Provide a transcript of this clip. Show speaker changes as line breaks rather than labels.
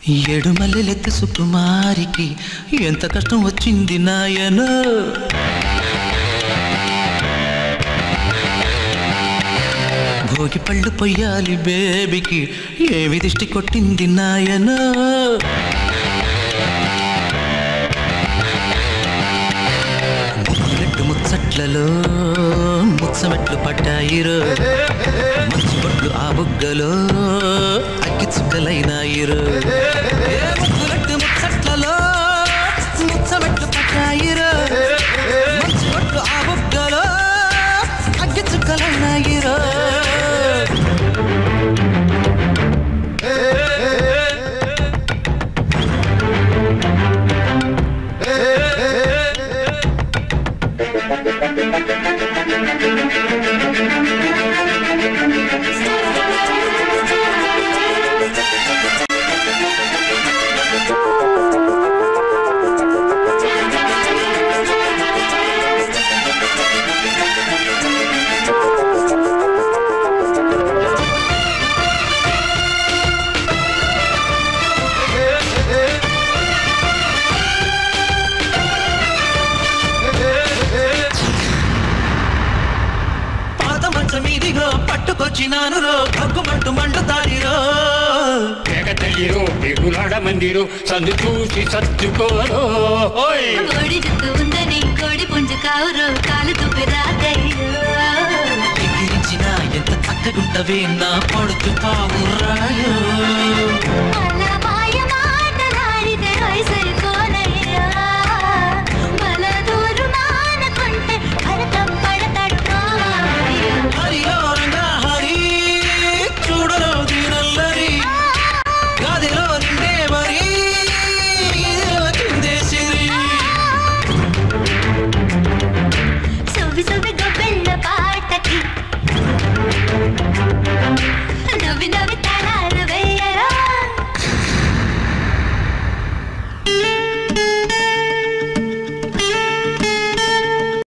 ఏడు మల్లెలెత్తి సుకుమారికి ఎంత కష్టం వచ్చింది నాయనో భోగి పళ్ళు పొయ్యాలి బేబీకి ఏవి దిష్టి కొట్టింది నాయనో ముగ్గులెట్టు ముచ్చట్లలో ముచ్చమెట్లు పడ్డాయిరో మంచి బొట్లు ఆ బుగ్గలో అగ్గి చుక్కలైనాయిరో ఏ ముగ్గులెట్టు ముచ్చట్లలో ముచ్చమెట్లు పడ్డాయిరో మంచి బొట్లు ఆ బుగ్గలో అగ్గి చుక్కలైనాయిరో పాత మంచం ఇదిగో పట్టుకొచ్చినాను రో కగ్గుమంటూ మండుతారిరో
తెగ తల్లిరో పెగులాడ మందిరో సందు చూసి సర్దుకోరో ఓయ్
కోడి జుట్టు ఉందని కోడి పుంజు కావురో కాలు తుప్పి రాకయ్యో
ఎగిరించిన ఎంత చక్కగుంటవే నా పడుతు పావురాయో
అలా మాయ మాటలాడితే వయసరిపోనయ్యా బల దూరు మానకుంటే భరతం పడతాడు మావయ్య.
హరియో రంగా హరి చూడరో దీనల్లరి గదిలో నిండే మరి వచ్చిందే సిరి
సువ్వి సువ్వి గొబ్బెళ్ళ పాటకి నవ్వి నవ్వి